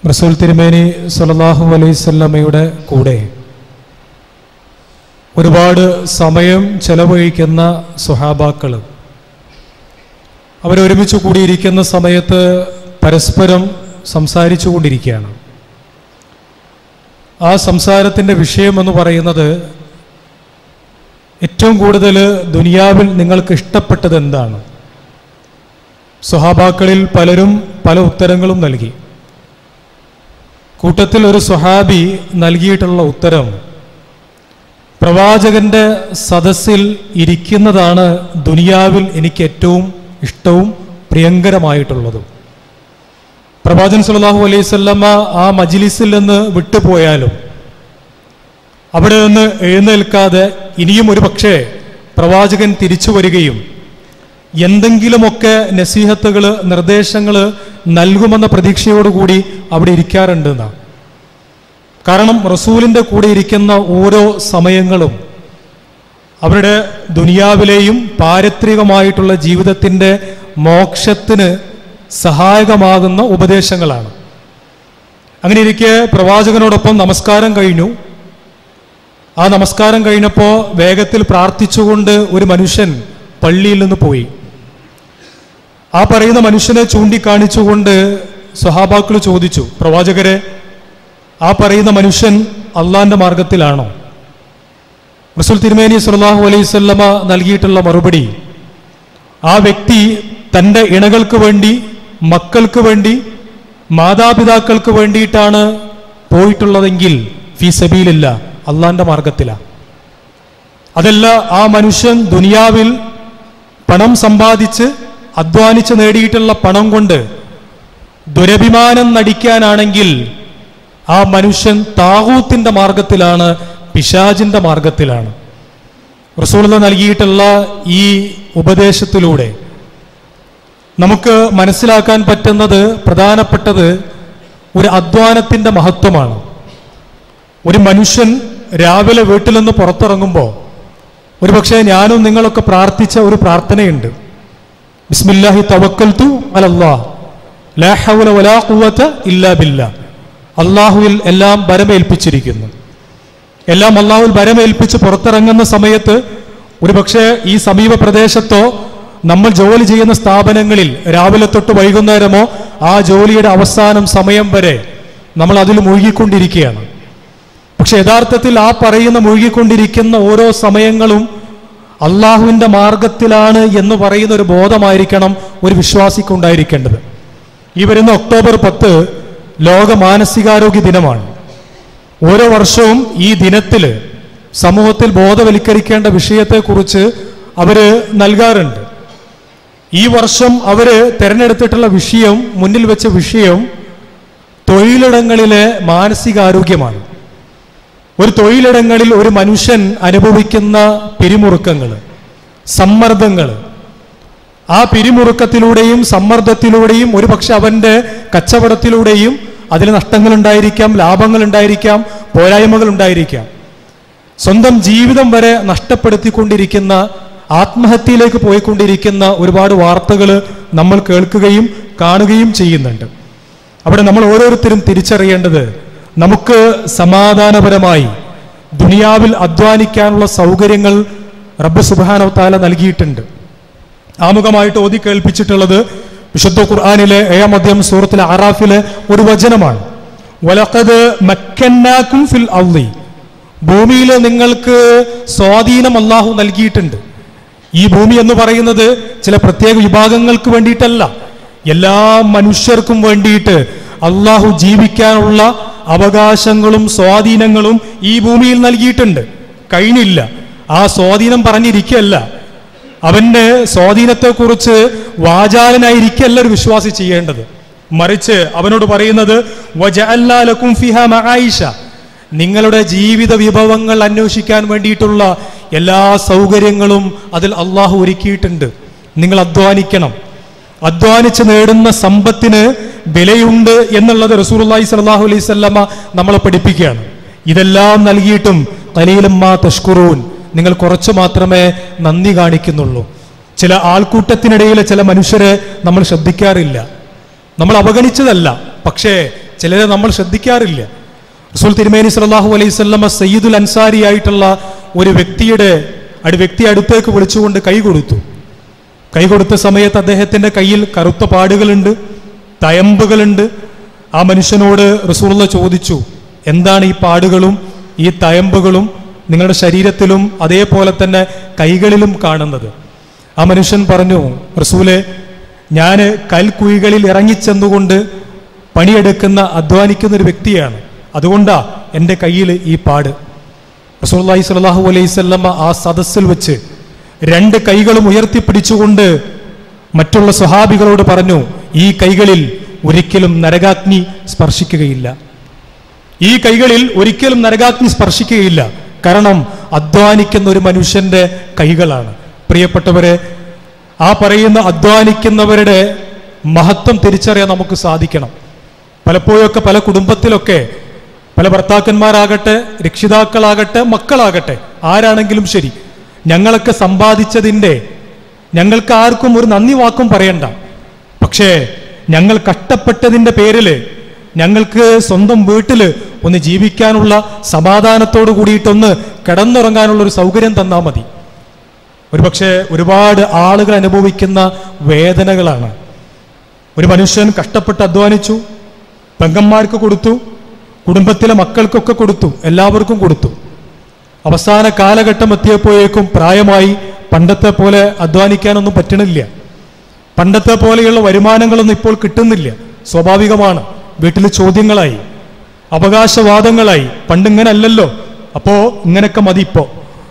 റസൂൽ തിരുമേനി സല്ലല്ലാഹു അലൈവല്ലമ്മയുടെ കൂടെ ഒരുപാട് സമയം ചെലവഴിക്കുന്ന സുഹാബാക്കൾ അവരൊരുമിച്ച് കൂടിയിരിക്കുന്ന സമയത്ത് പരസ്പരം സംസാരിച്ചു കൊണ്ടിരിക്കുകയാണ് ആ സംസാരത്തിൻ്റെ വിഷയം എന്ന് പറയുന്നത് ഏറ്റവും കൂടുതൽ ദുനിയാവിൽ നിങ്ങൾക്ക് ഇഷ്ടപ്പെട്ടത് എന്താണ് സുഹാബാക്കളിൽ പലരും പല ഉത്തരങ്ങളും നൽകി കൂട്ടത്തിൽ ഒരു സുഹാബി നൽകിയിട്ടുള്ള ഉത്തരം പ്രവാചകന്റെ സദസ്സിൽ ഇരിക്കുന്നതാണ് ദുനിയാവിൽ എനിക്ക് ഏറ്റവും ഇഷ്ടവും പ്രിയങ്കരമായിട്ടുള്ളതും പ്രവാചകൻ സല്ലല്ലാഹു അലൈഹി സ്വല്ലമ്മ ആ മജിലിസിൽ നിന്ന് വിട്ടുപോയാലും അവിടെ നിന്ന് എഴുന്നേൽക്കാതെ ഇനിയും ഒരു പക്ഷേ പ്രവാചകൻ തിരിച്ചു വരികയും എന്തെങ്കിലുമൊക്കെ നസീഹത്തുകൾ നിർദ്ദേശങ്ങൾ നൽകുമെന്ന പ്രതീക്ഷയോടുകൂടി അവിടെ ഇരിക്കാറുണ്ട് എന്നാണ് കാരണം റസൂലിൻ്റെ കൂടെ ഇരിക്കുന്ന ഓരോ സമയങ്ങളും അവരുടെ ദുനിയാവിലെയും പാരത്രികമായിട്ടുള്ള ജീവിതത്തിൻ്റെ മോക്ഷത്തിന് സഹായകമാകുന്ന ഉപദേശങ്ങളാണ് അങ്ങനെ ഇരിക്കെ പ്രവാചകനോടൊപ്പം നമസ്കാരം കഴിഞ്ഞു ആ നമസ്കാരം കഴിഞ്ഞപ്പോൾ വേഗത്തിൽ പ്രാർത്ഥിച്ചുകൊണ്ട് ഒരു മനുഷ്യൻ പള്ളിയിൽ നിന്ന് പോയി ആ പറയുന്ന മനുഷ്യനെ ചൂണ്ടിക്കാണിച്ചുകൊണ്ട് സ്വഹാബാക്കൾ ചോദിച്ചു പ്രവാചകരെ ആ പറയുന്ന മനുഷ്യൻ അള്ളാന്റെ മാർഗത്തിലാണോ റസൂൽ തിരുമേനി സല്ലാഹു അലൈഹി സ്വല്ലമ നൽകിയിട്ടുള്ള മറുപടി ആ വ്യക്തി തൻ്റെ ഇണകൾക്ക് വേണ്ടി മക്കൾക്ക് വേണ്ടി മാതാപിതാക്കൾക്ക് വേണ്ടിയിട്ടാണ് പോയിട്ടുള്ളതെങ്കിൽ ഫീ സബീലില്ല അള്ളാന്റെ മാർഗത്തിലാണ് അതല്ല ആ മനുഷ്യൻ ദുനിയാവിൽ പണം സമ്പാദിച്ച് അധ്വാനിച്ച് നേടിയിട്ടുള്ള പണം കൊണ്ട് ദുരഭിമാനം നടിക്കാനാണെങ്കിൽ ആ മനുഷ്യൻ താഹൂത്തിന്റെ മാർഗത്തിലാണ് പിശാജിന്റെ മാർഗത്തിലാണ് റസൂള നൽകിയിട്ടുള്ള ഈ ഉപദേശത്തിലൂടെ നമുക്ക് മനസ്സിലാക്കാൻ പറ്റുന്നത് പ്രധാനപ്പെട്ടത് ഒരു അധ്വാനത്തിന്റെ മഹത്വമാണ് ഒരു മനുഷ്യൻ രാവിലെ വീട്ടിൽ നിന്ന് പുറത്തിറങ്ങുമ്പോൾ ഒരുപക്ഷെ ഞാനും നിങ്ങളൊക്കെ പ്രാർത്ഥിച്ച ഒരു പ്രാർത്ഥനയുണ്ട് ബിസ്മില്ലാഹി തവക്കൽത്തു അലല്ലാ ലാ ഹൗല വലാ ഖുവത ഇല്ലാ ബില്ലാ അള്ളാഹുവിൽ എല്ലാം ബരമേൽപ്പിച്ചിരിക്കുന്നു എല്ലാം അള്ളാഹുവിൽ ബരമേൽപ്പിച്ച് പുറത്തിറങ്ങുന്ന സമയത്ത് ഒരുപക്ഷെ ഈ സമീപ പ്രദേശത്തോ നമ്മൾ ജോലി ചെയ്യുന്ന സ്ഥാപനങ്ങളിൽ രാവിലെ തൊട്ട് വൈകുന്നേരമോ ആ ജോലിയുടെ അവസാനം സമയം വരെ നമ്മൾ അതിൽ മുഴുകിക്കൊണ്ടിരിക്കുകയാണ് പക്ഷെ യഥാർത്ഥത്തിൽ ആ പറയുന്ന മുഴുകിക്കൊണ്ടിരിക്കുന്ന ഓരോ സമയങ്ങളും അള്ളാഹുവിൻ്റെ മാർഗത്തിലാണ് എന്ന് പറയുന്ന ഒരു ബോധമായിരിക്കണം ഒരു വിശ്വാസിക്ക് ഉണ്ടായിരിക്കേണ്ടത് ഈ വരുന്ന ഒക്ടോബർ പത്ത് ലോക മാനസികാരോഗ്യ ദിനമാണ് ഓരോ വർഷവും ഈ ദിനത്തിൽ സമൂഹത്തിൽ ബോധവൽക്കരിക്കേണ്ട വിഷയത്തെക്കുറിച്ച് അവര് നൽകാറുണ്ട് ഈ വർഷം അവര് തിരഞ്ഞെടുത്തിട്ടുള്ള വിഷയം മുന്നിൽ വെച്ച വിഷയം തൊഴിലിടങ്ങളിലെ മാനസികാരോഗ്യമാണ് ഒരു തൊഴിലിടങ്ങളിൽ ഒരു മനുഷ്യൻ അനുഭവിക്കുന്ന പിരിമുറുക്കങ്ങൾ സമ്മർദ്ദങ്ങൾ ആ പിരിമുറുക്കത്തിലൂടെയും സമ്മർദ്ദത്തിലൂടെയും ഒരുപക്ഷെ അവൻ്റെ കച്ചവടത്തിലൂടെയും അതിൽ നഷ്ടങ്ങൾ ഉണ്ടായിരിക്കാം ലാഭങ്ങൾ ഉണ്ടായിരിക്കാം പോരായ്മകൾ ഉണ്ടായിരിക്കാം സ്വന്തം ജീവിതം വരെ നഷ്ടപ്പെടുത്തിക്കൊണ്ടിരിക്കുന്ന ആത്മഹത്യയിലേക്ക് പോയിക്കൊണ്ടിരിക്കുന്ന ഒരുപാട് വാർത്തകൾ നമ്മൾ കേൾക്കുകയും കാണുകയും ചെയ്യുന്നുണ്ട് അവിടെ നമ്മൾ ഓരോരുത്തരും തിരിച്ചറിയേണ്ടത് നമുക്ക് സമാധാനപരമായി ദുനിയാവിൽ അധ്വാനിക്കാനുള്ള സൗകര്യങ്ങൾ റബ്ബ് സുബാനോ താല നൽകിയിട്ടുണ്ട് ആമുഖമായിട്ട് ഓതി കേൾപ്പിച്ചിട്ടുള്ളത് വിശുദ്ധ ഖുർആാനിലെ ഏഴാം അധ്യായം സൂറത്തിലെ അറാഫിലെ ഒരു വചനമാണ് വലക്കത് മക്കന്നാക്കും ഫിൽ ഔലി ഭൂമിയിൽ നിങ്ങൾക്ക് സ്വാധീനം അള്ളാഹു നൽകിയിട്ടുണ്ട് ഈ ഭൂമി എന്ന് പറയുന്നത് ചില പ്രത്യേക വിഭാഗങ്ങൾക്ക് വേണ്ടിയിട്ടല്ല എല്ലാ മനുഷ്യർക്കും വേണ്ടിയിട്ട് അള്ളാഹു ജീവിക്കാനുള്ള അവകാശങ്ങളും സ്വാധീനങ്ങളും ഈ ഭൂമിയിൽ നൽകിയിട്ടുണ്ട് കഴിഞ്ഞില്ല ആ സ്വാധീനം പറഞ്ഞിരിക്കല്ല അവന്റെ സ്വാധീനത്തെക്കുറിച്ച് വാചാലനായിരിക്കല്ല ഒരു വിശ്വാസി ചെയ്യേണ്ടത് മറിച്ച് അവനോട് പറയുന്നത് വജഅല്ലാലക്കും ഫിഹ മആയിഷ നിങ്ങളുടെ ജീവിത വിഭവങ്ങൾ അന്വേഷിക്കാൻ വേണ്ടിയിട്ടുള്ള എല്ലാ സൗകര്യങ്ങളും അതിൽ അള്ളാഹു ഒരുക്കിയിട്ടുണ്ട് നിങ്ങൾ അധ്വാനിക്കണം അധ്വാനിച്ച് നേടുന്ന സമ്പത്തിന് വിലയുണ്ട് എന്നുള്ളത് റസൂലുള്ളാഹി സ്വല്ലല്ലാഹു അലൈഹി വസല്ലമ നമ്മളെ പഠിപ്പിക്കുകയാണ് ഇതെല്ലാം നൽകിയിട്ടും കലീലമ്മ തഷ്കുറൂൻ നിങ്ങൾ കുറച്ച് മാത്രമേ നന്ദി കാണിക്കുന്നുള്ളൂ ചില ആൾക്കൂട്ടത്തിനിടയിലെ ചില മനുഷ്യരെ നമ്മൾ ശ്രദ്ധിക്കാറില്ല നമ്മൾ അവഗണിച്ചതല്ല പക്ഷേ ചിലരെ നമ്മൾ ശ്രദ്ധിക്കാറില്ല റസൂൽ തിരുമേനി സല്ലല്ലാഹു അലൈഹി സ്വല്ലമ സയ്യിദുൽ അൻസാരി ആയിട്ടുള്ള ഒരു വ്യക്തിയുടെ അടി വ്യക്തി അടുത്തേക്ക് വിളിച്ചുകൊണ്ട് കൈ കൊടുത്തു കൈ കൊടുത്ത സമയത്ത് അദ്ദേഹത്തിന്റെ കയ്യിൽ കറുത്ത പാടുകളുണ്ട് തയമ്പുകളുണ്ട് ആ മനുഷ്യനോട് റസൂള്ള ചോദിച്ചു എന്താണ് ഈ പാടുകളും ഈ തയമ്പുകളും നിങ്ങളുടെ ശരീരത്തിലും അതേപോലെ തന്നെ കൈകളിലും കാണുന്നത് ആ മനുഷ്യൻ പറഞ്ഞു റസൂലെ ഞാൻ കൽക്കുഴികളിൽ ഇറങ്ങിച്ചെന്നുകൊണ്ട് പണിയെടുക്കുന്ന അധ്വാനിക്കുന്ന ഒരു വ്യക്തിയാണ് അതുകൊണ്ടാ എൻ്റെ കയ്യിൽ ഈ പാട് റസൂലുള്ളാഹി സ്വല്ലല്ലാഹു അലൈഹി വസല്ലമ ആ സദസ്സിൽ വെച്ച് രണ്ട് കൈകളും ഉയർത്തിപ്പിടിച്ചുകൊണ്ട് മറ്റുള്ള സ്വഹാബികളോട് പറഞ്ഞു ഈ കൈകളിൽ ഒരിക്കലും നരകാഗ്നി സ്പർശിക്കുകയില്ല ഈ കൈകളിൽ ഒരിക്കലും നരകാഗ്നി സ്പർശിക്കുകയില്ല കാരണം അധ്വാനിക്കുന്ന ഒരു മനുഷ്യന്റെ കൈകളാണ് പ്രിയപ്പെട്ടവരെ ആ പറയുന്ന അധ്വാനിക്കുന്നവരുടെ മഹത്വം തിരിച്ചറിയാൻ നമുക്ക് സാധിക്കണം പലപ്പോഴൊക്കെ പല കുടുംബത്തിലൊക്കെ പല ഭർത്താക്കന്മാരാകട്ടെ രക്ഷിതാക്കളാകട്ടെ മക്കളാകട്ടെ ആരാണെങ്കിലും ശരി ഞങ്ങളൊക്കെ സമ്പാദിച്ചതിൻ്റെ ഞങ്ങൾക്ക് ആർക്കും ഒരു നന്ദി വാക്കും പറയണ്ട പക്ഷേ ഞങ്ങൾ കഷ്ടപ്പെട്ടതിൻ്റെ പേരിൽ ഞങ്ങൾക്ക് സ്വന്തം വീട്ടിൽ ഒന്ന് ജീവിക്കാനുള്ള സമാധാനത്തോട് കൂടിയിട്ടൊന്ന് കിടന്നുറങ്ങാനുള്ള ഒരു സൗകര്യം തന്നാൽ മതി ഒരുപക്ഷെ ഒരുപാട് ആളുകൾ അനുഭവിക്കുന്ന വേദനകളാണ് ഒരു മനുഷ്യൻ കഷ്ടപ്പെട്ട് അധ്വാനിച്ചു പെങ്ങന്മാർക്ക് കൊടുത്തു കുടുംബത്തിലെ മക്കൾക്കൊക്കെ കൊടുത്തു എല്ലാവർക്കും കൊടുത്തു അവസാന കാലഘട്ടം എത്തിയപ്പോഴേക്കും പ്രായമായി പണ്ടത്തെ പോലെ അധ്വാനിക്കാനൊന്നും പറ്റണില്ല പണ്ടത്തെ പോലെയുള്ള വരുമാനങ്ങളൊന്നും ഇപ്പോൾ കിട്ടുന്നില്ല സ്വാഭാവികമാണ് വീട്ടിൽ ചോദ്യങ്ങളായി അവകാശവാദങ്ങളായി പണ്ടിങ്ങനെ അല്ലല്ലോ അപ്പോ ഇങ്ങനെയൊക്കെ മതി ഇപ്പോ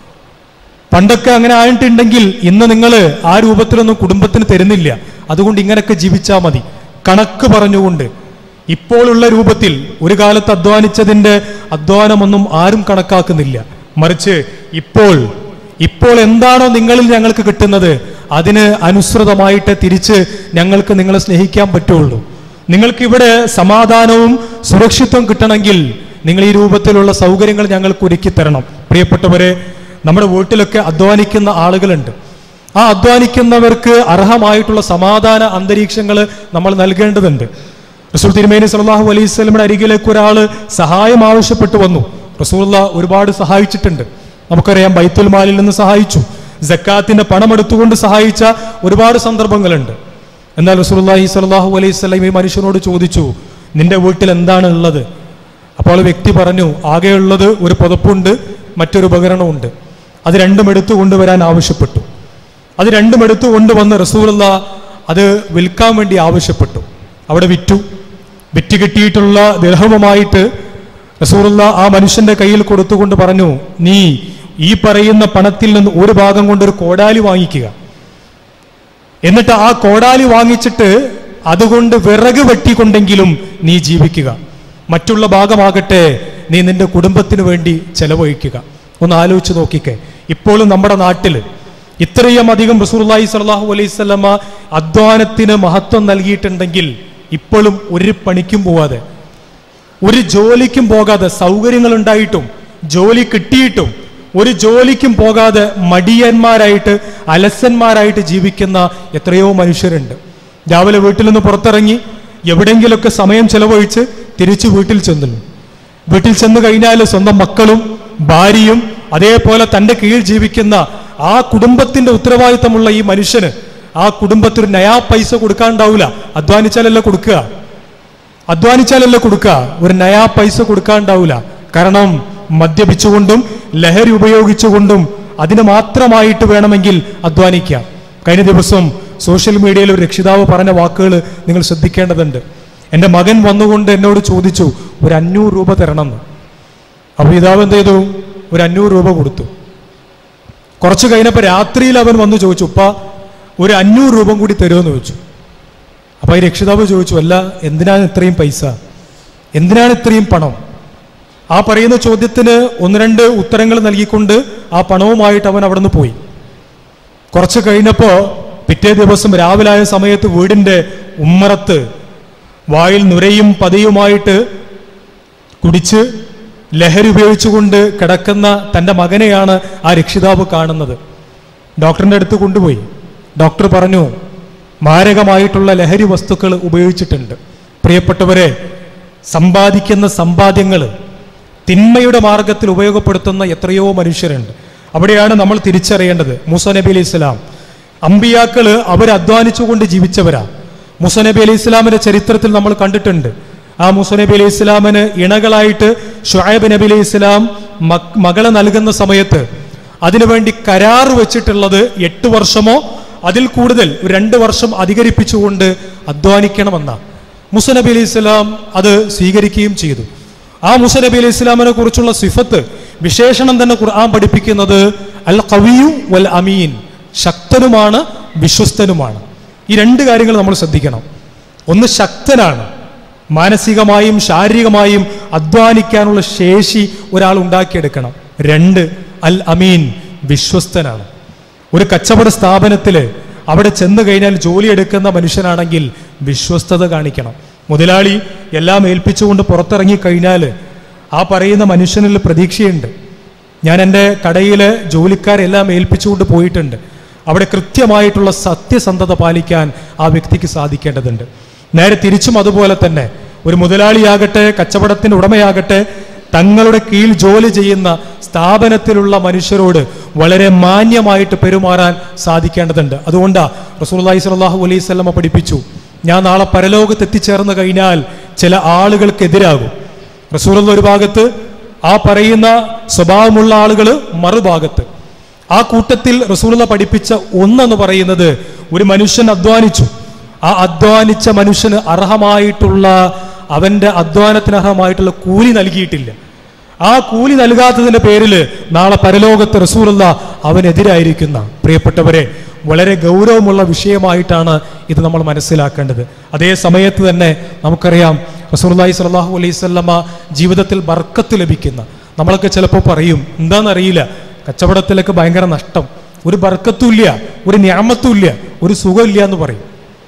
പണ്ടൊക്കെ അങ്ങനെ ആയിട്ടുണ്ടെങ്കിൽ ഇന്ന് നിങ്ങൾ ആ രൂപത്തിലൊന്നും കുടുംബത്തിന് തരുന്നില്ല അതുകൊണ്ട് ഇങ്ങനെയൊക്കെ ജീവിച്ചാൽ മതി കണക്ക് പറഞ്ഞുകൊണ്ട് ഇപ്പോഴുള്ള രൂപത്തിൽ ഒരു കാലത്ത് അധ്വാനിച്ചതിന്റെ അധ്വാനമൊന്നും ആരും കണക്കാക്കുന്നില്ല മറിച്ച് ഇപ്പോൾ ഇപ്പോൾ എന്താണോ നിങ്ങളിൽ ഞങ്ങൾക്ക് കിട്ടുന്നത് അതിന് അനുസൃതമായിട്ട് തിരിച്ച് ഞങ്ങൾക്ക് നിങ്ങളെ സ്നേഹിക്കാൻ പറ്റുള്ളൂ നിങ്ങൾക്ക് ഇവിടെ സമാധാനവും സുരക്ഷിത്വം കിട്ടണമെങ്കിൽ നിങ്ങൾ ഈ രൂപത്തിലുള്ള സൗകര്യങ്ങൾ ഞങ്ങൾക്ക് ഒരുക്കി തരണം പ്രിയപ്പെട്ടവരെ നമ്മുടെ വീട്ടിലൊക്കെ അധ്വാനിക്കുന്ന ആളുകളുണ്ട് ആ അധ്വാനിക്കുന്നവർക്ക് അർഹമായിട്ടുള്ള സമാധാന അന്തരീക്ഷങ്ങൾ നമ്മൾ നൽകേണ്ടതുണ്ട് റസൂൽ തിരുമേനി സല്ലല്ലാഹു അലൈഹി സ്വലമിയുടെ അരികിലേക്ക് ഒരാൾ സഹായം ആവശ്യപ്പെട്ടു വന്നു റസൂള്ള ഒരുപാട് സഹായിച്ചിട്ടുണ്ട് നമുക്കറിയാം ബൈത്തുൽ മാലിൽ നിന്ന് സഹായിച്ചു ജക്കാത്തിന്റെ പണം എടുത്തുകൊണ്ട് സഹായിച്ച ഒരുപാട് സന്ദർഭങ്ങളുണ്ട് എന്നാൽ റസൂലുള്ളാഹി സ്വല്ലല്ലാഹു അലൈഹി സ്വലം ഈ മനുഷ്യനോട് ചോദിച്ചു നിന്റെ വീട്ടിൽ എന്താണ് ഉള്ളത് അപ്പോൾ ആ വ്യക്തി പറഞ്ഞു ആകെയുള്ളത് ഒരു പുതപ്പുണ്ട് മറ്റൊരു ഉപകരണമുണ്ട് അത് രണ്ടും എടുത്തു കൊണ്ടുവരാൻ ആവശ്യപ്പെട്ടു അത് രണ്ടും എടുത്തു കൊണ്ടുവന്ന് റസൂലുള്ള അത് വിൽക്കാൻ വേണ്ടി ആവശ്യപ്പെട്ടു അവിടെ വിറ്റു വിറ്റ് കിട്ടിയിട്ടുള്ള ദൃഹവുമായിട്ട് റസൂലുള്ള ആ മനുഷ്യന്റെ കയ്യിൽ കൊടുത്തുകൊണ്ട് പറഞ്ഞു നീ ഈ പറയുന്ന പണത്തിൽ നിന്ന് ഒരു ഭാഗം കൊണ്ട് ഒരു കോടാലി വാങ്ങിക്കുക എന്നിട്ട് ആ കോടാലി വാങ്ങിച്ചിട്ട് അതുകൊണ്ട് വിറക് വെട്ടിക്കൊണ്ടെങ്കിലും നീ ജീവിക്കുക മറ്റുള്ള ഭാഗമാകട്ടെ നീ നിന്റെ കുടുംബത്തിന് വേണ്ടി ചെലവഴിക്കുക ഒന്ന് ആലോചിച്ച് നോക്കിക്കേ ഇപ്പോഴും നമ്മുടെ നാട്ടിൽ ഇത്രയും അധികം റസൂർലായി സലാഹു അലൈഹി സ്വലമ അധ്വാനത്തിന് മഹത്വം നൽകിയിട്ടുണ്ടെങ്കിൽ ഇപ്പോഴും ഒരു പണിക്കും പോവാതെ ഒരു ജോലിക്കും പോകാതെ സൗകര്യങ്ങൾ ഉണ്ടായിട്ടും ജോലി കിട്ടിയിട്ടും ഒരു ജോലിക്കും പോകാതെ മടിയന്മാരായിട്ട് അലസന്മാരായിട്ട് ജീവിക്കുന്ന എത്രയോ മനുഷ്യരുണ്ട് രാവിലെ വീട്ടിൽ നിന്ന് പുറത്തിറങ്ങി എവിടെയെങ്കിലുമൊക്കെ സമയം ചെലവഴിച്ച് തിരിച്ചു വീട്ടിൽ ചെന്നു വീട്ടിൽ ചെന്ന് കഴിഞ്ഞാൽ സ്വന്തം മക്കളും ഭാര്യയും അതേപോലെ തൻ്റെ കീഴിൽ ജീവിക്കുന്ന ആ കുടുംബത്തിന്റെ ഉത്തരവാദിത്തമുള്ള ഈ മനുഷ്യന് ആ കുടുംബത്തിന് നയാ പൈസ കൊടുക്കാണ്ടാവില്ല അധ്വാനിച്ചാലല്ല കൊടുക്കുക അധ്വാനിച്ചാലല്ല കൊടുക്കുക ഒരു നയാ പൈസ കൊടുക്കാണ്ടാവില്ല കാരണം മദ്യപിച്ചുകൊണ്ടും ലഹരി ഉപയോഗിച്ചുകൊണ്ടും അതിന് മാത്രമായിട്ട് വേണമെങ്കിൽ അധ്വാനിക്കാം കഴിഞ്ഞ ദിവസം സോഷ്യൽ മീഡിയയിൽ ഒരു രക്ഷിതാവ് പറഞ്ഞ വാക്കുകൾ നിങ്ങൾ ശ്രദ്ധിക്കേണ്ടതുണ്ട് എൻ്റെ മകൻ വന്നുകൊണ്ട് എന്നോട് ചോദിച്ചു ഒരു അഞ്ഞൂറ് രൂപ തരണമെന്ന് അപ്പോൾ പിതാവ് എന്ത് ചെയ്തു ഒരു അഞ്ഞൂറ് രൂപ കൊടുത്തു കുറച്ച് കഴിഞ്ഞപ്പോൾ രാത്രിയിൽ അവൻ വന്ന് ചോദിച്ചു ഉപ്പ ഒരു അഞ്ഞൂറ് രൂപ കൂടി തരുമെന്ന് ചോദിച്ചു അപ്പോൾ ഈ രക്ഷിതാവ് ചോദിച്ചു അല്ല എന്തിനാണ് ഇത്രയും പൈസ എന്തിനാണ് ഇത്രയും പണം ആ പറയുന്ന ചോദ്യത്തിന് ഒന്ന് രണ്ട് ഉത്തരങ്ങൾ നൽകിക്കൊണ്ട് ആ പണവുമായിട്ട് അവൻ അവിടെ നിന്ന് പോയി കുറച്ച് കഴിഞ്ഞപ്പോൾ പിറ്റേ ദിവസം രാവിലായ സമയത്ത് വീടിൻ്റെ ഉമ്മറത്ത് വായിൽ നുരയും പതയുമായിട്ട് കുടിച്ച് ലഹരി ഉപയോഗിച്ചുകൊണ്ട് കിടക്കുന്ന തൻ്റെ മകനെയാണ് ആ രക്ഷിതാവ് കാണുന്നത് ഡോക്ടറിൻ്റെ അടുത്ത് കൊണ്ടുപോയി ഡോക്ടർ പറഞ്ഞു മാരകമായിട്ടുള്ള ലഹരി വസ്തുക്കൾ ഉപയോഗിച്ചിട്ടുണ്ട് പ്രിയപ്പെട്ടവരെ സമ്പാദിക്കുന്ന സമ്പാദ്യങ്ങൾ തിന്മയുടെ മാർഗത്തിൽ ഉപയോഗപ്പെടുത്തുന്ന എത്രയോ മനുഷ്യരുണ്ട് അവിടെയാണ് നമ്മൾ തിരിച്ചറിയേണ്ടത് മൂസ നബി അലൈഹി ഇസ്ലാം അമ്പിയാക്കള് അവർ അധ്വാനിച്ചുകൊണ്ട് ജീവിച്ചവരാ മൂസ നബി അലൈഹി ഇസ്ലാമിന്റെ ചരിത്രത്തിൽ നമ്മൾ കണ്ടിട്ടുണ്ട് ആ മൂസ നബി അലൈഹി ഇസ്ലാമിന് ഇണകളായിട്ട് ഷുഹൈബ് നബി അലൈഹി ഇസ്ലാം മക്- മകളെ നൽകുന്ന സമയത്ത് അതിനുവേണ്ടി കരാർ വെച്ചിട്ടുള്ളത് എട്ട് വർഷമോ അതിൽ കൂടുതൽ ഒരു രണ്ട് വർഷം അധികരിപ്പിച്ചുകൊണ്ട് അധ്വാനിക്കണമെന്ന മുസ നബി അലൈഹി ഇസ്ലാം അത് സ്വീകരിക്കുകയും ചെയ്തു ആ മുസ നബി അലൈഹി ഇസ്ലാമിനെ കുറിച്ചുള്ള സിഫത്ത് വിശേഷണം തന്നെ ഖുർആൻ പഠിപ്പിക്കുന്നത് അൽ കവിയു വൽ അമീൻ ശക്തനുമാണ് വിശ്വസ്തനുമാണ് ഈ രണ്ട് കാര്യങ്ങൾ നമ്മൾ ശ്രദ്ധിക്കണം ഒന്ന് ശക്തനാണ് മാനസികമായും ശാരീരികമായും അധ്വാനിക്കാനുള്ള ശേഷി ഒരാൾ ഉണ്ടാക്കിയെടുക്കണം രണ്ട് അൽ അമീൻ വിശ്വസ്തനാണ് ഒരു കച്ചവട സ്ഥാപനത്തിൽ അവിടെ ചെന്ന് കഴിഞ്ഞാൽ ജോലി എടുക്കുന്ന മനുഷ്യനാണെങ്കിൽ വിശ്വസ്തത കാണിക്കണം മുതലാളി എല്ലാം ഏൽപ്പിച്ചുകൊണ്ട് പുറത്തിറങ്ങി കഴിഞ്ഞാൽ ആ പറയുന്ന മനുഷ്യനിൽ പ്രതീക്ഷയുണ്ട് ഞാൻ എൻ്റെ കടയിലെ ജോലിക്കാരെല്ലാം ഏൽപ്പിച്ചുകൊണ്ട് പോയിട്ടുണ്ട് അവിടെ കൃത്യമായിട്ടുള്ള സത്യസന്ധത പാലിക്കാൻ ആ വ്യക്തിക്ക് സാധിക്കേണ്ടതുണ്ട് നേരെ തിരിച്ചും അതുപോലെ തന്നെ ഒരു മുതലാളിയാകട്ടെ കച്ചവടത്തിൻ്റെ ഉടമയാകട്ടെ തങ്ങളുടെ കീഴിൽ ജോലി ചെയ്യുന്ന സ്ഥാപനത്തിലുള്ള മനുഷ്യരോട് വളരെ മാന്യമായിട്ട് പെരുമാറാൻ സാധിക്കേണ്ടതുണ്ട് അതുകൊണ്ടാ റസൂലുള്ളാഹി സ്വല്ലല്ലാഹു അലൈഹി വസല്ലമ പഠിപ്പിച്ചു ഞാൻ നാളെ പരലോകത്ത് എത്തിച്ചേർന്ന് കഴിഞ്ഞാൽ ചില ആളുകൾക്കെതിരാകും റസൂലുള്ള ഒരു ഭാഗത്ത് ആ പറയുന്ന സ്വഭാവമുള്ള ആളുകൾ മറുഭാഗത്ത് ആ കൂട്ടത്തിൽ റസൂലുള്ള പഠിപ്പിച്ച ഒന്നെന്ന് പറയുന്നത് ഒരു മനുഷ്യൻ അധ്വാനിച്ചു ആ അധ്വാനിച്ച മനുഷ്യന് അർഹമായിട്ടുള്ള അവന്റെ അധ്വാനത്തിന് അർഹമായിട്ടുള്ള കൂലി നൽകിയിട്ടില്ല ആ കൂലി നൽകാത്തതിന്റെ പേരിൽ നാളെ പരലോകത്ത് റസൂലുള്ള അവനെതിരായിരിക്കുന്ന പ്രിയപ്പെട്ടവരെ വളരെ ഗൗരവമുള്ള വിഷയമായിട്ടാണ് ഇത് നമ്മൾ മനസ്സിലാക്കേണ്ടത് അതേ സമയത്ത് തന്നെ നമുക്കറിയാം റസൂർലായി സ്വല്ലല്ലാഹു അലൈഹി സ്വല്ലമ്മ ജീവിതത്തിൽ ബർക്കത്ത് ലഭിക്കുന്ന നമ്മളൊക്കെ ചിലപ്പോൾ പറയും എന്താണെന്നറിയില്ല കച്ചവടത്തിലൊക്കെ ഭയങ്കര നഷ്ടം ഒരു ബർക്കത്തും ഇല്ല ഒരു ഞാമത്തും ഇല്ല ഒരു സുഖമില്ല എന്ന് പറയും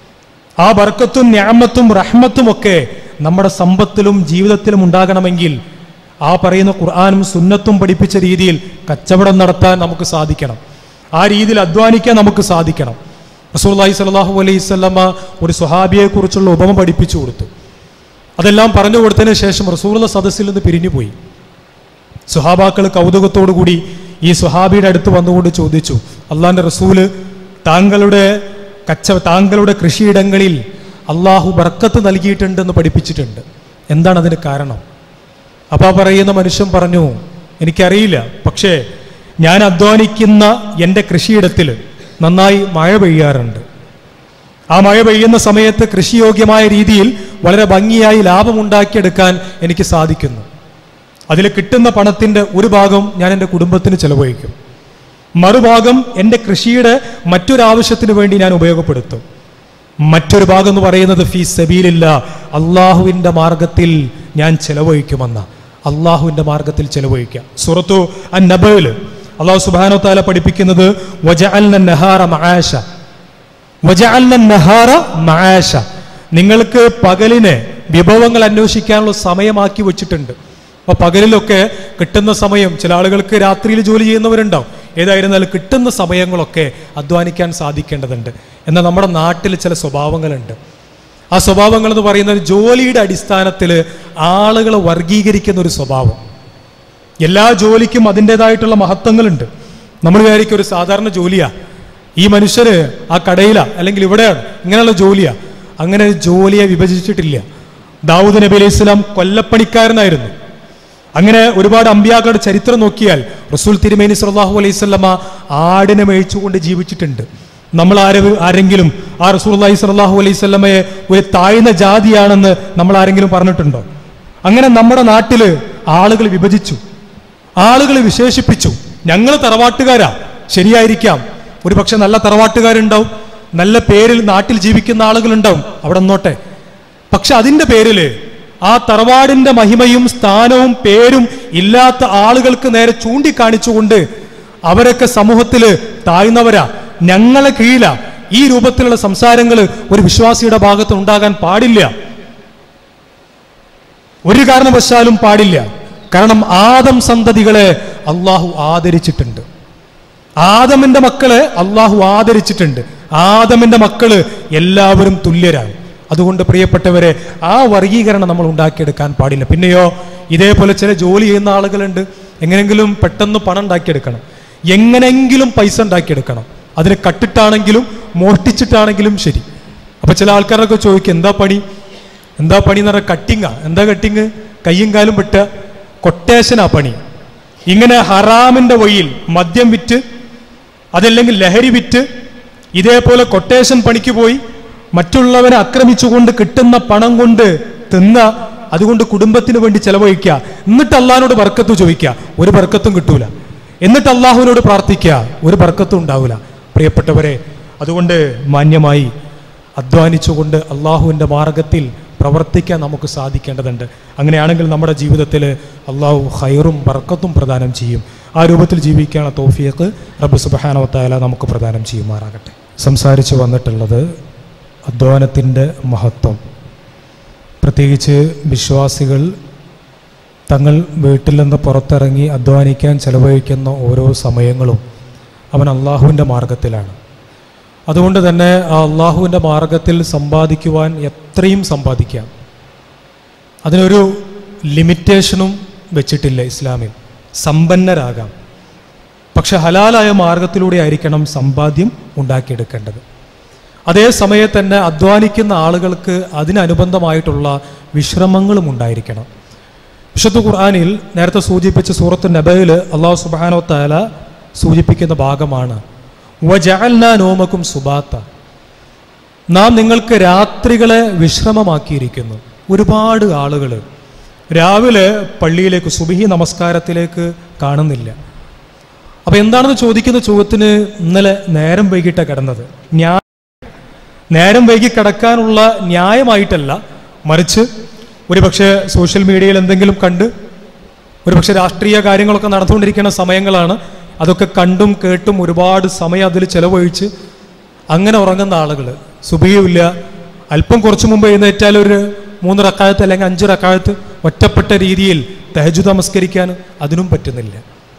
ആ ബർക്കത്തും ഞാമത്തും റഹ്മത്തും ഒക്കെ നമ്മുടെ സമ്പത്തിലും ജീവിതത്തിലും ഉണ്ടാകണമെങ്കിൽ ആ പറയുന്ന ഖുർആാനും സുന്നത്തും പഠിപ്പിച്ച രീതിയിൽ കച്ചവടം നടത്താൻ നമുക്ക് സാധിക്കണം ആ രീതിയിൽ അധ്വാനിക്കാൻ നമുക്ക് സാധിക്കണം റസൂർലാഹി സ്വല്ലല്ലാഹു അലൈഹി സ്വല്ലമ്മ ഒരു സ്വഹാബിയെ കുറിച്ചുള്ള ഉപമ പഠിപ്പിച്ചു കൊടുത്തു അതെല്ലാം പറഞ്ഞു കൊടുത്തതിന് ശേഷം റസൂലുള്ള സദസ്സിൽ നിന്ന് പിരിഞ്ഞുപോയി സുഹാബാക്കൾ കൗതുകത്തോടു കൂടി ഈ സുഹാബിയുടെ അടുത്ത് വന്നുകൊണ്ട് ചോദിച്ചു അള്ളാന്റെ റസൂല് താങ്കളുടെ കച്ച താങ്കളുടെ കൃഷിയിടങ്ങളിൽ അള്ളാഹു ബർക്കത്ത് നൽകിയിട്ടുണ്ടെന്ന് പഠിപ്പിച്ചിട്ടുണ്ട് എന്താണ് അതിന് കാരണം അപ്പോൾ ആ പറയുന്ന മനുഷ്യൻ പറഞ്ഞു എനിക്കറിയില്ല പക്ഷേ ഞാൻ അധ്വാനിക്കുന്ന എൻ്റെ കൃഷിയിടത്തിൽ നന്നായി മഴ പെയ്യാറുണ്ട് ആ മഴ പെയ്യുന്ന സമയത്ത് കൃഷിയോഗ്യമായ രീതിയിൽ വളരെ ഭംഗിയായി ലാഭമുണ്ടാക്കിയെടുക്കാൻ എനിക്ക് സാധിക്കുന്നു അതിൽ കിട്ടുന്ന പണത്തിൻ്റെ ഒരു ഭാഗം ഞാൻ എൻ്റെ കുടുംബത്തിന് ചെലവഴിക്കും മറുഭാഗം എൻ്റെ കൃഷിയുടെ മറ്റൊരാവശ്യത്തിന് വേണ്ടി ഞാൻ ഉപയോഗപ്പെടുത്തും മറ്റൊരു ഭാഗം എന്ന് പറയുന്നത് ഫീ സബീലില്ല അള്ളാഹുവിൻ്റെ മാർഗത്തിൽ ഞാൻ ചെലവഴിക്കുമെന്ന അള്ളാഹുവിൻ്റെ മാർഗത്തിൽ ചെലവഴിക്കുക സുറത്തു അൻ നബയിൽ അള്ളാഹു സുബാനോ താല പഠിപ്പിക്കുന്നത് വജഅൽന നഹാറ മആശ വജഅൽന നഹാറ മആശ നിങ്ങൾക്ക് പകലിനെ വിഭവങ്ങൾ അന്വേഷിക്കാനുള്ള സമയമാക്കി വെച്ചിട്ടുണ്ട് അപ്പൊ പകലിലൊക്കെ കിട്ടുന്ന സമയം ചില ആളുകൾക്ക് രാത്രിയിൽ ജോലി ചെയ്യുന്നവരുണ്ടാവും ഏതായിരുന്നാലും കിട്ടുന്ന സമയങ്ങളൊക്കെ അധ്വാനിക്കാൻ സാധിക്കേണ്ടതുണ്ട് എന്നാൽ നമ്മുടെ നാട്ടിൽ ചില സ്വഭാവങ്ങളുണ്ട് ആ സ്വഭാവങ്ങൾ എന്ന് പറയുന്നത് ജോലിയുടെ അടിസ്ഥാനത്തിൽ ആളുകളെ വർഗീകരിക്കുന്ന ഒരു സ്വഭാവം എല്ലാ ജോലിക്കും അതിൻ്റെതായിട്ടുള്ള മഹത്വങ്ങളുണ്ട് നമ്മൾ വിചാരിക്കും ഒരു സാധാരണ ജോലിയാ ഈ മനുഷ്യര് ആ കടയിലാ അല്ലെങ്കിൽ ഇവിടെയാണ് ഇങ്ങനെയുള്ള ജോലിയാ അങ്ങനെ ജോലിയെ വിഭജിച്ചിട്ടില്ല ദാവൂദ് നബി അലൈഹി സ്വലാം കൊല്ലപ്പണിക്കാരനായിരുന്നു അങ്ങനെ ഒരുപാട് അമ്പിയാക്കളുടെ ചരിത്രം നോക്കിയാൽ റസൂൽ തിരുമേനി സല്ലല്ലാഹു അലൈഹി സ്വല്ലമ ആടിനെ മേയിച്ചുകൊണ്ട് ജീവിച്ചിട്ടുണ്ട് നമ്മൾ ആരെ ആരെങ്കിലും ആ റസൂൽ അലൈഹി സ്വല്ലല്ലാഹു അലൈഹി സ്വല്ലമയെ ഒരു താഴ്ന്ന ജാതിയാണെന്ന് നമ്മൾ ആരെങ്കിലും പറഞ്ഞിട്ടുണ്ടോ അങ്ങനെ നമ്മുടെ നാട്ടില് ആളുകൾ വിഭജിച്ചു ആളുകൾ വിശേഷിപ്പിച്ചു ഞങ്ങൾ തറവാട്ടുകാരാ ശരിയായിരിക്കാം ഒരു പക്ഷെ നല്ല തറവാട്ടുകാരുണ്ടാവും നല്ല പേരിൽ നാട്ടിൽ ജീവിക്കുന്ന ആളുകളുണ്ടാവും അവിടെ നിന്നോട്ടെ പക്ഷെ അതിന്റെ പേരില് ആ തറവാടിന്റെ മഹിമയും സ്ഥാനവും പേരും ഇല്ലാത്ത ആളുകൾക്ക് നേരെ ചൂണ്ടിക്കാണിച്ചുകൊണ്ട് അവരൊക്കെ സമൂഹത്തില് താഴ്ന്നവരാ ഞങ്ങളെ കീഴില ഈ രൂപത്തിലുള്ള സംസാരങ്ങൾ ഒരു വിശ്വാസിയുടെ ഭാഗത്ത് ഉണ്ടാകാൻ പാടില്ല ഒരു കാരണവശാലും പാടില്ല കാരണം ആദം സന്തതികളെ അള്ളാഹു ആദരിച്ചിട്ടുണ്ട് ആദമിന്റെ മക്കളെ അള്ളാഹു ആദരിച്ചിട്ടുണ്ട് ആദമിന്റെ മക്കള് എല്ലാവരും തുല്യരാണ് അതുകൊണ്ട് പ്രിയപ്പെട്ടവരെ ആ വർഗീകരണം നമ്മൾ ഉണ്ടാക്കിയെടുക്കാൻ പാടില്ല പിന്നെയോ ഇതേപോലെ ചില ജോലി ചെയ്യുന്ന ആളുകളുണ്ട് എങ്ങനെങ്കിലും പെട്ടെന്ന് പണം ഉണ്ടാക്കിയെടുക്കണം എങ്ങനെങ്കിലും പൈസ ഉണ്ടാക്കിയെടുക്കണം അതിന് കട്ടിട്ടാണെങ്കിലും മോഷ്ടിച്ചിട്ടാണെങ്കിലും ശരി അപ്പൊ ചില ആൾക്കാരൊക്കെ ചോദിക്കും എന്താ പണി എന്താ പണി എന്ന് പറഞ്ഞാൽ കട്ടിങ്ങാ എന്താ കട്ടിങ് കയ്യും കാലും വിട്ട കൊട്ടേഷനാ പണി ഇങ്ങനെ ഹറാമിന്റെ വഴിയിൽ മദ്യം വിറ്റ് അതല്ലെങ്കിൽ ലഹരി വിറ്റ് ഇതേപോലെ കൊട്ടേഷൻ പണിക്ക് പോയി മറ്റുള്ളവരെ ആക്രമിച്ചുകൊണ്ട് കിട്ടുന്ന പണം കൊണ്ട് തിന്ന അതുകൊണ്ട് കുടുംബത്തിന് വേണ്ടി ചെലവഴിക്കുക എന്നിട്ട് അള്ളഹാനോട് ബർക്കത്ത് ചോദിക്കുക ഒരു ബർക്കത്തും കിട്ടൂല എന്നിട്ട് അള്ളാഹുവിനോട് പ്രാർത്ഥിക്കുക ഒരു ബർക്കത്തും ഉണ്ടാവില്ല പ്രിയപ്പെട്ടവരെ അതുകൊണ്ട് മാന്യമായി അധ്വാനിച്ചുകൊണ്ട് അള്ളാഹുവിൻ്റെ മാർഗത്തിൽ പ്രവർത്തിക്കാൻ നമുക്ക് സാധിക്കേണ്ടതുണ്ട് അങ്ങനെയാണെങ്കിൽ നമ്മുടെ ജീവിതത്തിൽ അള്ളാഹു ഹൈറും ബർക്കത്തും പ്രദാനം ചെയ്യും ആ രൂപത്തിൽ ജീവിക്കാനുള്ള തോഫിയക്ക് റബ്ബ് സുബഹാനവത്തായാല നമുക്ക് പ്രദാനം ചെയ്യുമാറാകട്ടെ സംസാരിച്ചു വന്നിട്ടുള്ളത് അധ്വാനത്തിൻ്റെ മഹത്വം പ്രത്യേകിച്ച് വിശ്വാസികൾ തങ്ങൾ വീട്ടിൽ നിന്ന് പുറത്തിറങ്ങി അധ്വാനിക്കാൻ ചെലവഴിക്കുന്ന ഓരോ സമയങ്ങളും അവൻ അള്ളാഹുവിൻ്റെ മാർഗത്തിലാണ് അതുകൊണ്ട് തന്നെ ആ അള്ളാഹുവിൻ്റെ മാർഗത്തിൽ സമ്പാദിക്കുവാൻ എത്രയും സമ്പാദിക്കാം അതിനൊരു ലിമിറ്റേഷനും വെച്ചിട്ടില്ല ഇസ്ലാമിൽ സമ്പന്നരാകാം പക്ഷെ ഹലാലായ മാർഗത്തിലൂടെ ആയിരിക്കണം സമ്പാദ്യം ഉണ്ടാക്കിയെടുക്കേണ്ടത് അതേ സമയത്ത് തന്നെ അധ്വാനിക്കുന്ന ആളുകൾക്ക് അതിനനുബന്ധമായിട്ടുള്ള വിശ്രമങ്ങളും ഉണ്ടായിരിക്കണം വിശുദ്ധ ഖുർആാനിൽ നേരത്തെ സൂചിപ്പിച്ച സൂറത്ത് നബയിൽ അള്ളാഹു സുബാനോ താല സൂചിപ്പിക്കുന്ന ഭാഗമാണ് വജഅൽനാ നോമക്കും സുബാത്ത നാം നിങ്ങൾക്ക് രാത്രികളെ വിശ്രമമാക്കിയിരിക്കുന്നു ഒരുപാട് ആളുകൾ രാവിലെ പള്ളിയിലേക്ക് സുബിഹി നമസ്കാരത്തിലേക്ക് കാണുന്നില്ല അപ്പൊ എന്താണെന്ന് ചോദിക്കുന്ന ചോദ്യത്തിന് ഇന്നലെ നേരം വൈകിട്ടാണ് കിടന്നത് ന്യായ നേരം വൈകി കിടക്കാനുള്ള ന്യായമായിട്ടല്ല മറിച്ച് ഒരുപക്ഷെ സോഷ്യൽ മീഡിയയിൽ എന്തെങ്കിലും കണ്ട് ഒരുപക്ഷെ രാഷ്ട്രീയ കാര്യങ്ങളൊക്കെ നടന്നുകൊണ്ടിരിക്കുന്ന സമയങ്ങളാണ് അതൊക്കെ കണ്ടും കേട്ടും ഒരുപാട് സമയം അതിൽ ചെലവഴിച്ച് അങ്ങനെ ഉറങ്ങുന്ന ആളുകൾ സുബിയുമില്ല അല്പം കുറച്ചു മുമ്പ് എഴുന്നേറ്റാൽ ഒരു മൂന്ന് റക്കായത്ത് അല്ലെങ്കിൽ അഞ്ച് റക്കായത്ത് ഒറ്റപ്പെട്ട രീതിയിൽ തഹജു നമസ്കരിക്കാൻ അതിനും പറ്റുന്നില്ല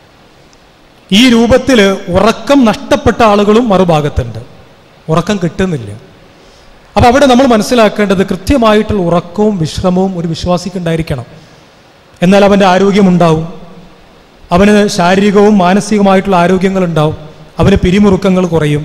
ഈ രൂപത്തിൽ ഉറക്കം നഷ്ടപ്പെട്ട ആളുകളും മറുഭാഗത്തുണ്ട് ഉറക്കം കിട്ടുന്നില്ല അപ്പൊ അവിടെ നമ്മൾ മനസ്സിലാക്കേണ്ടത് കൃത്യമായിട്ടുള്ള ഉറക്കവും വിശ്രമവും ഒരു വിശ്വാസിക്ക് ഉണ്ടായിരിക്കണം എന്നാൽ അവൻ്റെ ആരോഗ്യമുണ്ടാവും അവന് ശാരീരികവും മാനസികമായിട്ടുള്ള ആരോഗ്യങ്ങൾ ഉണ്ടാവും അവന് പിരിമുറുക്കങ്ങൾ കുറയും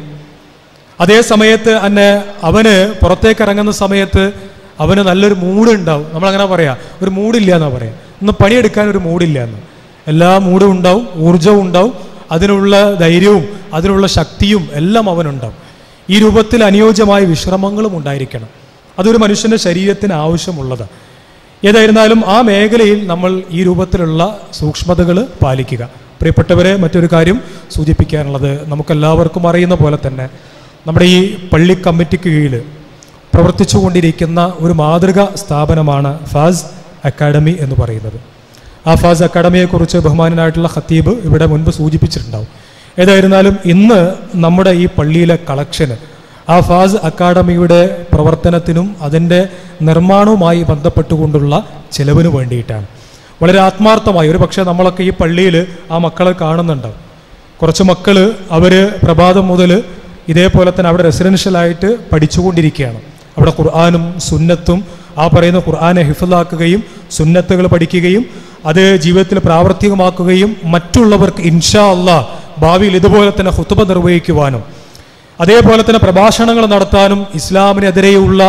അതേ സമയത്ത് തന്നെ അവന് പുറത്തേക്ക് ഇറങ്ങുന്ന സമയത്ത് അവന് നല്ലൊരു മൂഡ് ഉണ്ടാവും നമ്മളങ്ങനെ പറയാം ഒരു മൂഡില്ല എന്നാ പറയാം ഇന്ന് പണിയെടുക്കാൻ ഒരു മൂഡില്ല എന്ന് എല്ലാ മൂഡും ഉണ്ടാവും ഊർജവും ഉണ്ടാവും അതിനുള്ള ധൈര്യവും അതിനുള്ള ശക്തിയും എല്ലാം അവനുണ്ടാവും ഈ രൂപത്തിൽ അനുയോജ്യമായ വിശ്രമങ്ങളും ഉണ്ടായിരിക്കണം അതൊരു മനുഷ്യന്റെ ശരീരത്തിന് ആവശ്യമുള്ളതാണ് ഏതായിരുന്നാലും ആ മേഖലയിൽ നമ്മൾ ഈ രൂപത്തിലുള്ള സൂക്ഷ്മതകൾ പാലിക്കുക പ്രിയപ്പെട്ടവരെ മറ്റൊരു കാര്യം സൂചിപ്പിക്കാനുള്ളത് നമുക്കെല്ലാവർക്കും അറിയുന്ന പോലെ തന്നെ നമ്മുടെ ഈ പള്ളി കമ്മിറ്റിക്ക് കീഴിൽ പ്രവർത്തിച്ചുകൊണ്ടിരിക്കുന്ന ഒരു മാതൃക സ്ഥാപനമാണ് ഫാസ് അക്കാഡമി എന്ന് പറയുന്നത് ആ ഫാസ് അക്കാഡമിയെക്കുറിച്ച് ബഹുമാനനായിട്ടുള്ള ഖത്തീബ് ഇവിടെ മുൻപ് സൂചിപ്പിച്ചിട്ടുണ്ടാവും ഏതായിരുന്നാലും ഇന്ന് നമ്മുടെ ഈ പള്ളിയിലെ കളക്ഷന് ആ ഫാസ് അക്കാഡമിയുടെ പ്രവർത്തനത്തിനും അതിൻ്റെ നിർമ്മാണവുമായി ബന്ധപ്പെട്ടുകൊണ്ടുള്ള ചിലവിന് വേണ്ടിയിട്ടാണ് വളരെ ആത്മാർത്ഥമായി ഒരു പക്ഷേ നമ്മളൊക്കെ ഈ പള്ളിയിൽ ആ മക്കളെ കാണുന്നുണ്ടാവും കുറച്ച് മക്കൾ അവർ പ്രഭാതം മുതൽ ഇതേപോലെ തന്നെ അവിടെ റെസിഡൻഷ്യലായിട്ട് പഠിച്ചുകൊണ്ടിരിക്കുകയാണ് അവിടെ ഖുർആാനും സുന്നത്തും ആ പറയുന്ന ഖുർആാനെ ഹിഫലാക്കുകയും സുന്നത്തുകൾ പഠിക്കുകയും അത് ജീവിതത്തിൽ പ്രാവർത്തികമാക്കുകയും മറ്റുള്ളവർക്ക് ഇൻഷാ അള്ളാ ഭാവിയിൽ ഇതുപോലെ തന്നെ ഹുത്തുബ നിർവഹിക്കുവാനും അതേപോലെ തന്നെ പ്രഭാഷണങ്ങൾ നടത്താനും ഇസ്ലാമിനെതിരെയുള്ള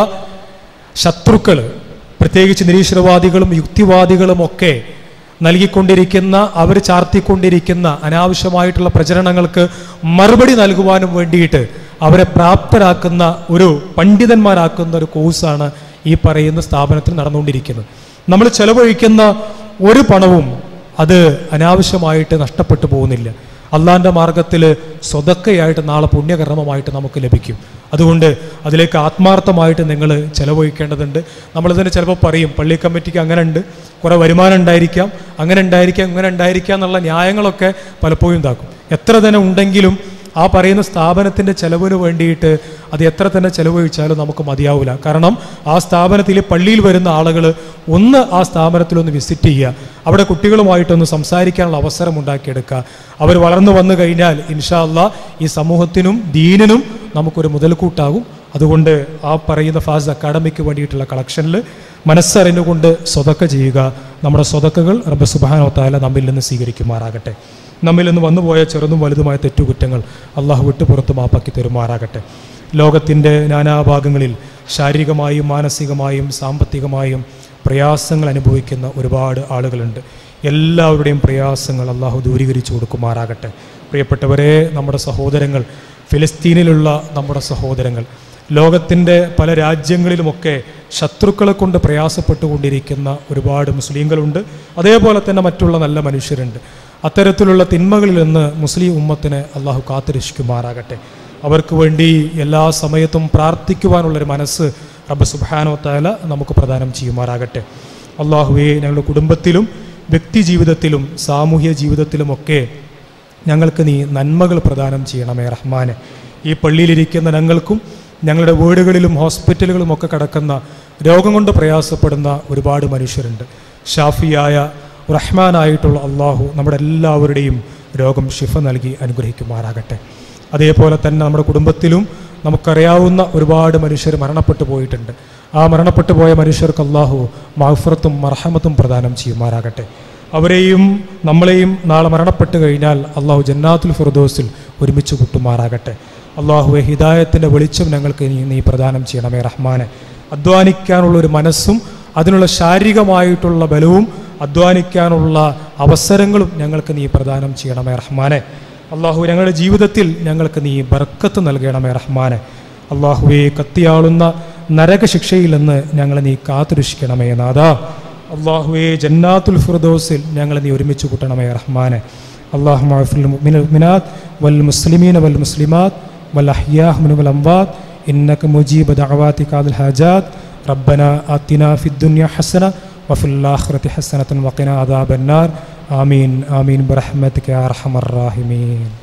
ശത്രുക്കൾ പ്രത്യേകിച്ച് നിരീശ്വരവാദികളും യുക്തിവാദികളും ഒക്കെ നൽകിക്കൊണ്ടിരിക്കുന്ന അവർ ചാർത്തിക്കൊണ്ടിരിക്കുന്ന അനാവശ്യമായിട്ടുള്ള പ്രചരണങ്ങൾക്ക് മറുപടി നൽകുവാനും വേണ്ടിയിട്ട് അവരെ പ്രാപ്തരാക്കുന്ന ഒരു പണ്ഡിതന്മാരാക്കുന്ന ഒരു കോഴ്സാണ് ഈ പറയുന്ന സ്ഥാപനത്തിൽ നടന്നുകൊണ്ടിരിക്കുന്നത് നമ്മൾ ചെലവഴിക്കുന്ന ഒരു പണവും അത് അനാവശ്യമായിട്ട് നഷ്ടപ്പെട്ടു പോകുന്നില്ല അള്ളാന്റെ മാർഗത്തിൽ സ്വതക്കയായിട്ട് നാളെ പുണ്യകർമ്മമായിട്ട് നമുക്ക് ലഭിക്കും അതുകൊണ്ട് അതിലേക്ക് ആത്മാർത്ഥമായിട്ട് നിങ്ങൾ ചെലവഴിക്കേണ്ടതുണ്ട് നമ്മളിതിന് ചിലപ്പോൾ പറയും പള്ളി കമ്മിറ്റിക്ക് അങ്ങനെ ഉണ്ട് കുറേ വരുമാനം ഉണ്ടായിരിക്കാം അങ്ങനെ ഉണ്ടായിരിക്കാം ഇങ്ങനെ ഉണ്ടായിരിക്കാം എന്നുള്ള ന്യായങ്ങളൊക്കെ പലപ്പോഴും ഇതാക്കും എത്ര തന്നെ ഉണ്ടെങ്കിലും ആ പറയുന്ന സ്ഥാപനത്തിൻ്റെ ചെലവിന് വേണ്ടിയിട്ട് അത് എത്ര തന്നെ ചെലവഴിച്ചാലും നമുക്ക് മതിയാവില്ല കാരണം ആ സ്ഥാപനത്തിൽ പള്ളിയിൽ വരുന്ന ആളുകൾ ഒന്ന് ആ സ്ഥാപനത്തിലൊന്ന് വിസിറ്റ് ചെയ്യുക അവിടെ കുട്ടികളുമായിട്ടൊന്ന് സംസാരിക്കാനുള്ള അവസരം ഉണ്ടാക്കിയെടുക്കുക അവർ വളർന്നു വന്നു കഴിഞ്ഞാൽ ഇൻഷാ അല്ലാ ഈ സമൂഹത്തിനും ദീനിനും നമുക്കൊരു മുതൽക്കൂട്ടാകും അതുകൊണ്ട് ആ പറയുന്ന ഫാസ് അക്കാഡമിക്ക് വേണ്ടിയിട്ടുള്ള കളക്ഷനിൽ മനസ്സറിഞ്ഞുകൊണ്ട് സ്വതക്ക ചെയ്യുക നമ്മുടെ സ്വതക്കകൾ റബ്ബ് സുബാനോത്താല നമ്മിൽ നിന്ന് സ്വീകരിക്കുമാറാകട്ടെ നമ്മിൽ നിന്ന് വന്നുപോയ ചെറുതും വലുതുമായ തെറ്റുകുറ്റങ്ങൾ അള്ളാഹു വിട്ടു പുറത്ത് മാപ്പാക്കി തരുമാറാകട്ടെ ലോകത്തിൻ്റെ നാനാഭാഗങ്ങളിൽ ശാരീരികമായും മാനസികമായും സാമ്പത്തികമായും പ്രയാസങ്ങൾ അനുഭവിക്കുന്ന ഒരുപാട് ആളുകളുണ്ട് എല്ലാവരുടെയും പ്രയാസങ്ങൾ അള്ളാഹു ദൂരീകരിച്ചു കൊടുക്കുമാറാകട്ടെ പ്രിയപ്പെട്ടവരെ നമ്മുടെ സഹോദരങ്ങൾ ഫിലിസ്തീനിലുള്ള നമ്മുടെ സഹോദരങ്ങൾ ലോകത്തിൻ്റെ പല രാജ്യങ്ങളിലുമൊക്കെ ശത്രുക്കളെ കൊണ്ട് പ്രയാസപ്പെട്ടുകൊണ്ടിരിക്കുന്ന ഒരുപാട് മുസ്ലിങ്ങളുണ്ട് അതേപോലെ തന്നെ മറ്റുള്ള നല്ല മനുഷ്യരുണ്ട് അത്തരത്തിലുള്ള തിന്മകളിൽ നിന്ന് മുസ്ലിം ഉമ്മത്തിനെ അള്ളാഹു കാത്തുരക്ഷിക്കുമാറാകട്ടെ അവർക്ക് വേണ്ടി എല്ലാ സമയത്തും പ്രാർത്ഥിക്കുവാനുള്ളൊരു മനസ്സ് റബ്ബ് സുബാനോ താല നമുക്ക് പ്രദാനം ചെയ്യുമാറാകട്ടെ അള്ളാഹുവെ ഞങ്ങളുടെ കുടുംബത്തിലും വ്യക്തി ജീവിതത്തിലും സാമൂഹ്യ ജീവിതത്തിലുമൊക്കെ ഞങ്ങൾക്ക് നീ നന്മകൾ പ്രദാനം ചെയ്യണമേ റഹ്മാനെ ഈ പള്ളിയിലിരിക്കുന്ന ഞങ്ങൾക്കും ഞങ്ങളുടെ വീടുകളിലും ഹോസ്പിറ്റലുകളും ഒക്കെ കിടക്കുന്ന രോഗം കൊണ്ട് പ്രയാസപ്പെടുന്ന ഒരുപാട് മനുഷ്യരുണ്ട് ഷാഫിയായ റഹ്മാനായിട്ടുള്ള അള്ളാഹു നമ്മുടെ എല്ലാവരുടെയും രോഗം ഷിഫ നൽകി അനുഗ്രഹിക്കുമാറാകട്ടെ അതേപോലെ തന്നെ നമ്മുടെ കുടുംബത്തിലും നമുക്കറിയാവുന്ന ഒരുപാട് മനുഷ്യർ മരണപ്പെട്ടു പോയിട്ടുണ്ട് ആ മരണപ്പെട്ടു പോയ മനുഷ്യർക്ക് അള്ളാഹു മഹഫറത്തും മർഹമത്തും പ്രദാനം ചെയ്യുമാറാകട്ടെ അവരെയും നമ്മളെയും നാളെ മരണപ്പെട്ട് കഴിഞ്ഞാൽ അള്ളാഹു ജന്നാത്തുൽ ഫിർദോസിൽ ഒരുമിച്ച് കൂട്ടുമാറാകട്ടെ അള്ളാഹുവെ ഹിദായത്തിൻ്റെ വെളിച്ചം ഞങ്ങൾക്ക് നീ നീ പ്രദാനം ചെയ്യണമേ റഹ്മാനെ അധ്വാനിക്കാനുള്ള ഒരു മനസ്സും അതിനുള്ള ശാരീരികമായിട്ടുള്ള ബലവും അധ്വാനിക്കാനുള്ള അവസരങ്ങളും ഞങ്ങൾക്ക് നീ പ്രദാനം ചെയ്യണമേ റഹ്മാനെ അള്ളാഹു ഞങ്ങളുടെ ജീവിതത്തിൽ ഞങ്ങൾക്ക് നീ ബർക്കത്ത് നൽകണമേ റഹ്മാനെ അള്ളാഹുവെ കത്തിയാളുന്ന നരകശിക്ഷയിൽ നിന്ന് ഞങ്ങളെ നീ കാത്തുരക്ഷിക്കണമേ നാഥാ അള്ളാഹുവെ ജന്നാത്തുൽ ഫിർദോസിൽ ഞങ്ങളെ നീ ഒരുമിച്ച് കൂട്ടണമേ റഹ്മാനെ അള്ളാഹു മുഅ്മിനാത്ത് വൽ മുസ്ലിമീന വൽ മുസ്ലിമാത്ത് വൽ അഹ്യാഹ് മിനൽ വൽ അംവാത്ത് ഇന്നക മുജീബ ദഅവാതി കാദൽ ഹാജാത്ത് ربنا آتنا في الدنيا حسنة وفي الآخرة حسنة وقنا عذاب النار آمين آمين برحمتك يا أرحم الراحمين